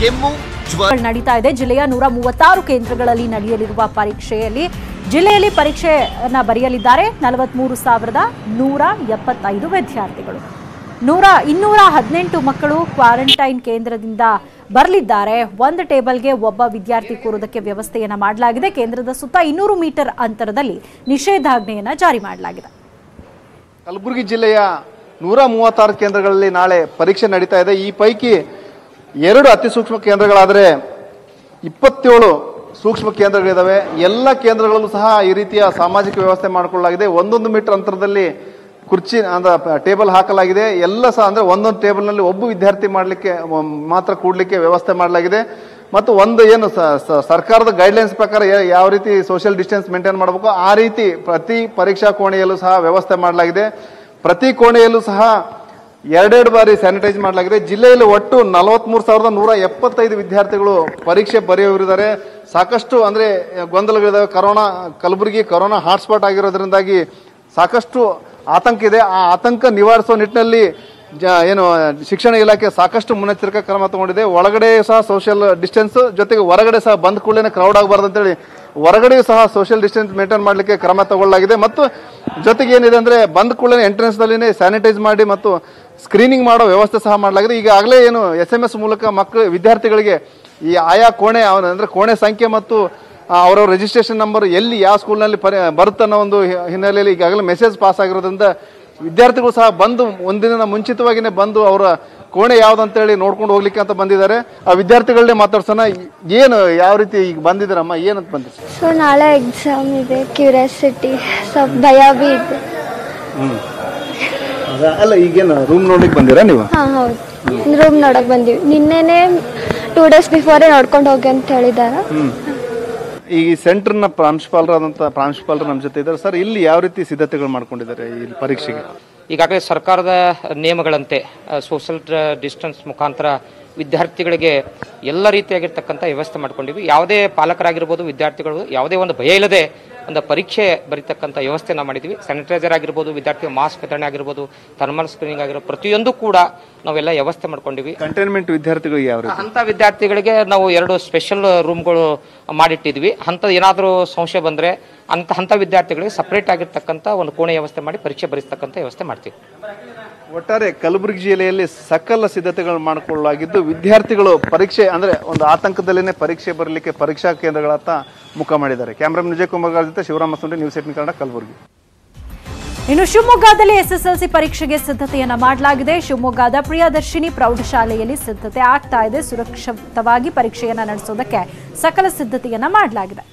ಕೆಮ್ಮು ಜ್ವರ ನಡೀತಾ ಇದೆ ಜಿಲ್ಲೆಯ ನೂರ ಮೂವತ್ತಾರು ಕೇಂದ್ರಗಳಲ್ಲಿ ನಡೆಯಲಿರುವ ಪರೀಕ್ಷೆಯಲ್ಲಿ ಜಿಲ್ಲೆಯಲ್ಲಿ ಪರೀಕ್ಷೆಯನ್ನ ಬರೆಯಲಿದ್ದಾರೆ ನಲವತ್ಮೂರು ಸಾವಿರದ ನೂರ ಎಪ್ಪತ್ತೈದು ವಿದ್ಯಾರ್ಥಿಗಳು ನೂರ ಇನ್ನೂರ ಹದಿನೆಂಟು ಮಕ್ಕಳು ಕ್ವಾರಂಟೈನ್ ಕೇಂದ್ರದಿಂದ ಬರಲಿದ್ದಾರೆ ಒಂದು ಟೇಬಲ್ಗೆ ಒಬ್ಬ ವಿದ್ಯಾರ್ಥಿ ಕೂರೋದಕ್ಕೆ ವ್ಯವಸ್ಥೆಯನ್ನ ಮಾಡಲಾಗಿದೆ ಕೇಂದ್ರದ ಸುತ್ತ ಇನ್ನೂರು ಮೀಟರ್ ಅಂತರದಲ್ಲಿ ನಿಷೇಧಾಜ್ಞೆಯನ್ನ ಜಾರಿ ಮಾಡಲಾಗಿದೆ ಕಲಬುರಗಿ ಜಿಲ್ಲೆಯ ನೂರ ಮೂವತ್ತಾರು ಕೇಂದ್ರಗಳಲ್ಲಿ ನಾಳೆ ಪರೀಕ್ಷೆ ನಡೀತಾ ಇದೆ ಈ ಪೈಕಿ ಎರಡು ಅತಿ ಸೂಕ್ಷ್ಮ ಕೇಂದ್ರಗಳಾದರೆ ಇಪ್ಪತ್ತೇಳು ಸೂಕ್ಷ್ಮ ಕೇಂದ್ರಗಳಿದಾವೆ ಎಲ್ಲ ಕೇಂದ್ರಗಳಲ್ಲೂ ಸಹ ಈ ರೀತಿಯ ಸಾಮಾಜಿಕ ವ್ಯವಸ್ಥೆ ಮಾಡಿಕೊಳ್ಳಲಾಗಿದೆ ಒಂದೊಂದು ಮೀಟರ್ ಅಂತರದಲ್ಲಿ ಕುರ್ಚಿ ಅಂದ್ರೆ ಟೇಬಲ್ ಹಾಕಲಾಗಿದೆ ಎಲ್ಲ ಸಹ ಅಂದ್ರೆ ಒಂದೊಂದು ಟೇಬಲ್ನಲ್ಲಿ ಒಬ್ಬ ವಿದ್ಯಾರ್ಥಿ ಮಾಡಲಿಕ್ಕೆ ಮಾತ್ರ ಕೂಡ್ಲಿಕ್ಕೆ ವ್ಯವಸ್ಥೆ ಮಾಡಲಾಗಿದೆ ಮತ್ತು ಒಂದು ಏನು ಸ- ಸ- ಸರ್ಕಾರದ ಗೈಡ್ಲೈನ್ಸ್ ಪ್ರಕಾರ ಯಾ- ಯಾವ ರೀತಿ ಸೋಷಿಯಲ್ ಡಿಸ್ಟೆನ್ಸ್ ಮೇಂಟೈನ್ ಮಾಡಬೇಕು ಆ ರೀತಿ ಪ್ರತಿ ಪರೀಕ್ಷಾ ಕೋಣೆಯಲ್ಲೂ ಸಹ ವ್ಯವಸ್ಥೆ ಮಾಡಲಾಗಿದೆ ಪ್ರತಿ ಕೋಣೆಯಲ್ಲೂ ಸಹ ಎರಡೆರಡು ಬಾರಿ ಸ್ಯಾನಿಟೈಸ್ ಮಾಡಲಾಗಿದೆ ಜಿಲ್ಲೆಯಲ್ಲಿ ಒಟ್ಟು ನಲವತ್ಮೂರು ಸಾವಿರದ ನೂರ ಎಪ್ಪತ್ತೈದು ವಿದ್ಯಾರ್ಥಿಗಳು ಪರೀಕ್ಷೆ ಬರೆಯುವರಿದ್ದಾರೆ ಸಾಕಷ್ಟು ಅಂದ್ರೆ ಗೊಂದಲಗಳಿದಾವೆ ಕರೋನಾ ಕಲಬುರಗಿ ಕರೋನಾ ಹಾಟ್ಸ್ಪಾಟ್ ಆಗಿರೋದ್ರಿಂದಾಗಿ ಸಾಕಷ್ಟು ಆತಂಕ ಇದೆ ಆ ಆತಂಕ ನಿವಾರಿಸುವ ನಿಟ್ಟಿನಲ್ಲಿ ಜ ಏನು ಶಿಕ್ಷಣ ಇಲಾಖೆ ಸಾಕಷ್ಟು ಮುನ್ನೆಚ್ಚರಿಕಾ ಕ್ರಮ ತಗೊಂಡಿದೆ ಒಳಗಡೆ ಸಹ ಸೋಷಿಯಲ್ ಡಿಸ್ಟೆನ್ಸ್ ಜೊತೆಗೆ ಹೊರಗಡೆ ಸಹ ಬಂದ ಕೂಡಲೇ ಕ್ರೌಡ್ ಆಗಬಾರ್ದು ಅಂತೇಳಿ ಹೊರಗಡೆಯೂ ಸಹ ಸೋಷಿಯಲ್ ಡಿಸ್ಟೆನ್ಸ್ ಮೇಂಟೈನ್ ಮಾಡಲಿಕ್ಕೆ ಕ್ರಮ ತಗೊಳ್ಳಲಾಗಿದೆ ಮತ್ತು ಜೊತೆಗೆ ಏನಿದೆ ಅಂದ್ರೆ ಬಂದ ಕೂಡಲೇ ಎಂಟ್ರೆನ್ಸ್ ನಲ್ಲಿ ಸ್ಯಾನಿಟೈಸ್ ಮಾಡಿ ಮತ್ತು ಸ್ಕ್ರೀನಿಂಗ್ ಮಾಡೋ ವ್ಯವಸ್ಥೆ ಸಹ ಮಾಡಲಾಗಿದೆ ಈಗಾಗಲೇ ಏನು ಎಸ್ ಎಂ ಎಸ್ ಮೂಲಕ ಮಕ್ಕಳು ವಿದ್ಯಾರ್ಥಿಗಳಿಗೆ ಈ ಆಯಾ ಕೋಣೆ ಅವನ ಅಂದ್ರೆ ಕೋಣೆ ಸಂಖ್ಯೆ ಮತ್ತು ಆ, ಅವರವ್ರ ರಿಜಿಸ್ಟ್ರೇಷನ್ ನಂಬರ್ ಎಲ್ಲಿ ಯಾವ ಸ್ಕೂಲ್ನಲ್ಲಿ ಪರಿ ಬರುತ್ತೆ ಅನ್ನೋ ಒಂದು ಹಿ- ಹಿನ್ನೆಲೆಯಲ್ಲಿ ಈಗಾಗಲೇ ಮೆಸೇಜ್ ಪಾಸ್ ಆಗಿರೋದ್ರಿಂದ ವಿದ್ಯಾರ್ಥಿಗಳು ಸಹ ಬಂದು ಒಂದಿನ ಮುಂಚಿತವಾಗಿನೇ ಬಂದು ಅವರ ಕೋಣೆ ಯಾವ್ದು ಅಂತೇಳಿ ನೋಡ್ಕೊಂಡು ಹೋಗ್ಲಿಕ್ಕೆ ಅಂತ ಬಂದಿದ್ದಾರೆ ಆ ವಿದ್ಯಾರ್ಥಿಗಳನ್ನೇ ಮಾತಾಡ್ಸೋಣ ಏನು ಯಾವ ರೀತಿ ಈಗ ಬಂದಿದ್ದೀರಮ್ಮ ಏನಂತ ಬಂದಿರಿ ಸೊ ನಾಳೆ ಎಕ್ಸಾಮ್ ಇದೆ ಕ್ಯೂರಿಯಾಸಿಟಿ ಸ್ವಲ್ಪ ಭಯ ಬಿ ಇದೆ ಅಲ್ಲ ಈಗೇನು ರೂಮ್ ನೋಡ್ಲಿಕ್ಕೆ ಬಂದಿರಾ ನೀವು ಹಾಂ ಹೌದು ರೂಮ್ ನೋಡಕ್ ಬಂದೀವಿ ನಿನ್ನೆನೆ ಟೂ ಡೇಸ್ ಬಿಫೋರೇ ನೋಡ್ಕೊಂಡು ಹೋಗಿ ಅಂತ ಹೇಳಿದಾರ ಈ ಸೆಂಟರ್ನ ಪ್ರಾಂಶುಪಾಲರಾದಂಥ ಪ್ರಾಂಶುಪಾಲರು ನಮ್ಮ ಜೊತೆ ಇದ್ದಾರೆ ಸರ್ ಇಲ್ಲಿ ಯಾವ ರೀತಿ ಸಿದ್ಧತೆಗಳು ಮಾಡ್ಕೊಂಡಿದ್ದಾರೆ ಈ ಪರೀಕ್ಷೆಗೆ ಈಗಾಗಲೇ ಸರ್ಕಾರದ ನಿಯಮಗಳಂತೆ ಸೋಷಿಯಲ್ ಡಿಸ್ಟೆನ್ಸ್ ಮುಖಾಂತರ ವಿದ್ಯಾರ್ಥಿಗಳಿಗೆ ಎಲ್ಲ ರೀತಿಯಾಗಿರ್ತಕ್ಕಂಥ ವ್ಯವಸ್ಥೆ ಮಾಡ್ಕೊಂಡಿವಿ ಯಾವುದೇ ಪಾಲಕರಾಗಿರ್ಬೋದು ವಿದ್ಯಾರ್ಥಿಗಳು ಯಾವುದೇ ಒಂದು ಭಯ ಇಲ್ಲದೆ ಒಂದು ಪರೀಕ್ಷೆ ಬರೀತಕ್ಕಂಥ ವ್ಯವಸ್ಥೆ ನಾವು ಮಾಡಿದ್ವಿ ಸ್ಯಾನಿಟೈಸರ್ ಆಗಿರ್ಬೋದು ವಿದ್ಯಾರ್ಥಿ ಮಾಸ್ಕ್ ವಿತರಣೆ ಆಗಿರ್ಬೋದು ಥರ್ಮಲ್ ಸ್ಕ್ರೀನಿಂಗ್ ಆಗಿರ್ಬೋದು ಪ್ರತಿಯೊಂದು ಕೂಡ ನಾವೆಲ್ಲ ವ್ಯವಸ್ಥೆ ಮಾಡ್ಕೊಂಡಿವಿ ಕಂಟೈನ್ಮೆಂಟ್ ವಿದ್ಯಾರ್ಥಿಗಳಿಗೆ ಯಾವ ರೀತಿ ಅಂತ ವಿದ್ಯಾರ್ಥಿಗಳಿಗೆ ನಾವು ಎರಡು ಸ್ಪೆಷಲ್ ರೂಮ್ಗಳು ಮಾಡಿಟ್ಟಿದ್ವಿ ಅಂಥದ್ದು ಏನಾದರೂ ಸಂಶಯ ಬಂದರೆ ಅಂತ ಅಂಥ ವಿದ್ಯಾರ್ಥಿಗಳಿಗೆ ಸಪ್ರೇಟ್ ಆಗಿರ್ತಕ್ಕಂಥ ಒಂದು ಕೋಣೆ ವ್ಯವಸ್ಥೆ ಮಾಡಿ ಪರೀಕ್ಷೆ ಬರೆಸ್ತಕ್ಕಂಥ ವ್ಯವಸ್ಥೆ ಮಾಡ್ತೀವಿ ಒಟ್ಟಾರೆ ಕಲಬುರಗಿ ಜಿಲ್ಲೆಯಲ್ಲಿ ಸಕಲ ಸಿದ್ಧತೆಗಳು ಮಾಡಿಕೊಳ್ಳಲಾಗಿದ್ದು ವಿದ್ಯಾರ್ಥಿಗಳು ಪರೀಕ್ಷೆ ಅಂದ್ರೆ ಒಂದು ಆತಂಕದಲ್ಲಿನೇ ಪರೀಕ್ಷೆ ಬರಲಿಕ್ಕೆ ಪರೀಕ್ಷಾ ಕೇಂದ್ರಗಳತ್ತ ಮುಖ ಮಾಡಿದ್ದಾರೆ ಕ್ಯಾಮ್ರಾಮನ್ ವಿಜಯ್ ಕುಮಾರ್ ಜೊತೆ ಶಿವರಾಮ ಸುಂಡ್ರಿ ನ್ಯೂಸ್ ಏಟಿನ್ ಕನ್ನಡ ಕಲಬುರಗಿ ಇನ್ನು ಶಿವಮೊಗ್ಗದಲ್ಲಿ ಎಸ್ಎಸ್ಎಲ್ಸಿ ಪರೀಕ್ಷೆಗೆ ಸಿದ್ಧತೆಯನ್ನ ಮಾಡಲಾಗಿದೆ ಶಿವಮೊಗ್ಗದ ಪ್ರಿಯದರ್ಶಿನಿ ಪ್ರೌಢಶಾಲೆಯಲ್ಲಿ ಸಿದ್ಧತೆ ಆಗ್ತಾ ಇದೆ ಸುರಕ್ಷಿತವಾಗಿ ಪರೀಕ್ಷೆಯನ್ನ ನಡೆಸೋದಕ್ಕೆ ಸಕಲ ಸಿದ್ಧತೆಯನ್ನ ಮಾಡಲಾಗಿದೆ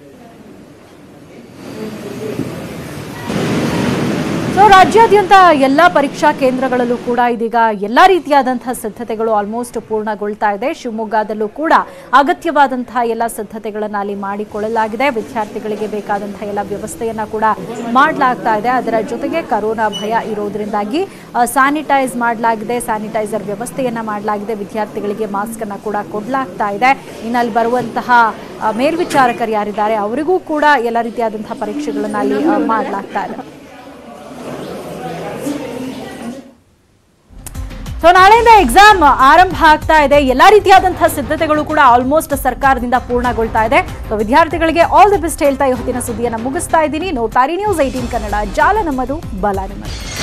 ಸೊ ರಾಜ್ಯಾದ್ಯಂತ ಎಲ್ಲ ಪರೀಕ್ಷಾ ಕೇಂದ್ರಗಳಲ್ಲೂ ಕೂಡ ಇದೀಗ ಎಲ್ಲ ರೀತಿಯಾದಂತಹ ಸಿದ್ಧತೆಗಳು ಆಲ್ಮೋಸ್ಟ್ ಪೂರ್ಣಗೊಳ್ತಾ ಇದೆ ಶಿವಮೊಗ್ಗದಲ್ಲೂ ಕೂಡ ಅಗತ್ಯವಾದಂತಹ ಎಲ್ಲ ಸಿದ್ಧತೆಗಳನ್ನು ಅಲ್ಲಿ ಮಾಡಿಕೊಳ್ಳಲಾಗಿದೆ ವಿದ್ಯಾರ್ಥಿಗಳಿಗೆ ಬೇಕಾದಂತಹ ಎಲ್ಲ ವ್ಯವಸ್ಥೆಯನ್ನ ಕೂಡ ಮಾಡಲಾಗ್ತಾ ಇದೆ ಅದರ ಜೊತೆಗೆ ಕರೋನಾ ಭಯ ಇರೋದ್ರಿಂದಾಗಿ ಸ್ಯಾನಿಟೈಸ್ ಮಾಡಲಾಗಿದೆ ಸ್ಯಾನಿಟೈಸರ್ ವ್ಯವಸ್ಥೆಯನ್ನ ಮಾಡಲಾಗಿದೆ ವಿದ್ಯಾರ್ಥಿಗಳಿಗೆ ಮಾಸ್ಕ್ ಅನ್ನ ಕೂಡ ಕೊಡಲಾಗ್ತಾ ಇದೆ ಇನ್ನು ಅಲ್ಲಿ ಬರುವಂತಹ ಆ, ಮೇಲ್ವಿಚಾರಕರು ಯಾರಿದ್ದಾರೆ ಅವರಿಗೂ ಕೂಡ ಎಲ್ಲ ರೀತಿಯಾದಂತಹ ಪರೀಕ್ಷೆಗಳನ್ನ ಅಲ್ಲಿ ಆ, ಮಾಡಲಾಗ್ತಾ ಇದೆ ಸೊ ನಾಳೆಯಿಂದ ಎಕ್ಸಾಮ್ ಆರಂಭ ಆಗ್ತಾ ಇದೆ ಎಲ್ಲಾ ರೀತಿಯಾದಂತಹ ಸಿದ್ಧತೆಗಳು ಕೂಡ ಆಲ್ಮೋಸ್ಟ್ ಸರ್ಕಾರದಿಂದ ಪೂರ್ಣಗೊಳ್ತಾ ಇದೆ ಸೊ ವಿದ್ಯಾರ್ಥಿಗಳಿಗೆ ಆಲ್ ದಿ ಬೆಸ್ಟ್ ಹೇಳ್ತಾ ಈ ಹೊತ್ತಿನ ಸುದ್ದಿಯನ್ನ ಮುಗಿಸ್ತಾ ಇದ್ದೀನಿ ನೋಡ್ತಾರಿ ನ್ಯೂಸ್ ಏಟೀನ್ ಕನ್ನಡ ಜಾಲ ನಮ್ಮದು ಬಲ ನಿಮ್ಮದು